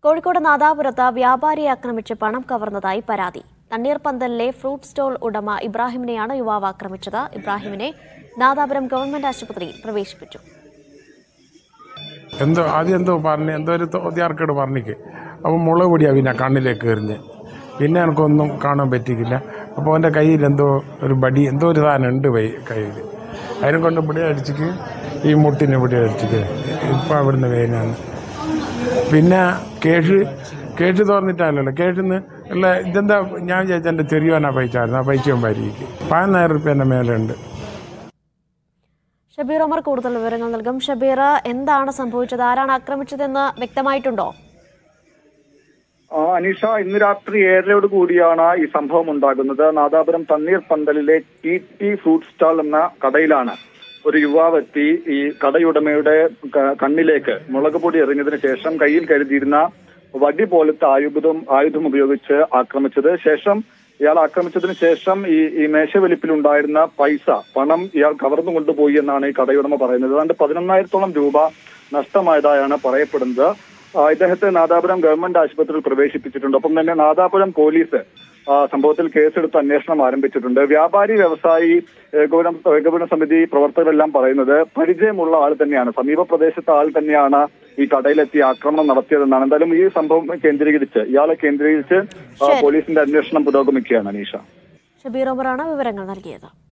കോഴിക്കോട് നാദാപുരത്ത് വ്യാപാരിയെ ആക്രമിച്ച് പണം കവർന്നതായി പരാതി തണ്ണീർപന്തലിലെ ഫ്രൂട്ട് സ്റ്റോൾ ഉടമ ഇബ്രാഹിമിനെയാണ് യുവാവ് ആക്രമിച്ചത് ഇബ്രാഹിമിനെ നാദാപുരം ഗവൺമെന്റ് ആശുപത്രിയിൽ പ്രവേശിപ്പിച്ചു എന്തോ ആദ്യം എന്തോ പറഞ്ഞ് എന്തോ ഒരു തോതിയാർക്കേട് പറഞ്ഞിക്ക് അപ്പോൾ മുളക് പൊടിയാണ് പിന്നെ കണ്ണിലേക്ക് എറിഞ്ഞ് പിന്നെ എനിക്കൊന്നും കാണാൻ പറ്റിയില്ല അപ്പോൾ അവൻ്റെ കയ്യിൽ എന്തോ ഒരു ബടി എന്തോ ഒരു സാധനം ഉണ്ട് വൈ കയ്യിൽ അതിനെ കൊണ്ട് ഇവിടെ അടിച്ചിട്ട് ഈ മുട്ടിന് ഇവിടെ അടിച്ചിട്ട് ഇപ്പം അവിടുന്ന് വേദനയാണ് പിന്നെ കേഷ് കേഷ് തുറന്നിട്ടല്ലല്ലോ കേഷിന്ന് ഉള്ള ഇതെന്താ ഞാൻ വിചാരിച്ച എൻ്റെ ചെറിയോനാ പൈസ ആ പൈസയും പരിക്ക് പതിനായിരം റുപ്യേൻ്റെ മേലെ ഉണ്ട് ഷബീർ ഒമർ കൂടുതൽ വിവരങ്ങൾ നൽകും ഷബീർ എന്താണ് സംഭവിച്ചത് ആരാണ് ആക്രമിച്ചതെന്ന് വ്യക്തമായിട്ടുണ്ടോ ആ, അനീഷ ഇന്ന് രാത്രി ഏഴരയോട് കൂടിയാണ് ഈ സംഭവം ഉണ്ടാകുന്നത് നാദാപുരം തണ്ണീർ പന്തലിലെ ടി ടി ഫ്രൂട്ട് സ്റ്റാൾ എന്ന കടയിലാണ് ഒരു യുവാവ് എത്തി ഈ കടയുടമയുടെ ക- കണ്ണിലേക്ക് മുളക് പൊടി എറിഞ്ഞതിന് ശേഷം കയ്യിൽ കരുതിയിരുന്ന വടി പോലത്തെ ആയുധം ആയുധം ഉപയോഗിച്ച് ആക്രമിച്ചത് ശേഷം ഇയാൾ ആക്രമിച്ചതിന് ശേഷം ഈ ഈ മേശവലിപ്പിലുണ്ടായിരുന്ന പൈസ പണം ഇയാൾ കവർന്നു കൊണ്ടുപോയി എന്നാണ് ഈ കടയുടമ പറയുന്നത് ഏതാണ്ട് പതിനൊന്നായിരത്തോളം രൂപ നഷ്ടമായതായാണ് പറയപ്പെടുന്നത് ആ, ഇദ്ദേഹത്തെ നാദാപുരം ഗവൺമെന്റ് ആശുപത്രിയിൽ പ്രവേശിപ്പിച്ചിട്ടുണ്ട് ഒപ്പം തന്നെ നാദാപുരം പോലീസ് ആ, സംഭവത്തിൽ കേസെടുത്ത് അന്വേഷണം ആരംഭിച്ചിട്ടുണ്ട് വ്യാപാരി വ്യവസായി ഏകോപന ഏകോപന സമിതി പ്രവർത്തകരെല്ലാം പറയുന്നത് പരിചയമുള്ള ആൾ തന്നെയാണ് സമീപ പ്രദേശത്തെ ആൾ തന്നെയാണ് ഈ കടയിലെത്തി ആക്രമണം നടത്തിയതെന്നാണ് എന്തായാലും ഈ സംഭവം കേന്ദ്രീകരിച്ച് ഇയാളെ കേന്ദ്രീകരിച്ച് ആ, ശരി. പോലീസിന്റെ അന്വേഷണം പുരോഗമിക്കുകയാണ് അനീഷ ഷബീർ ഒമറാണ് വിവരങ്ങൾ നൽകിയത്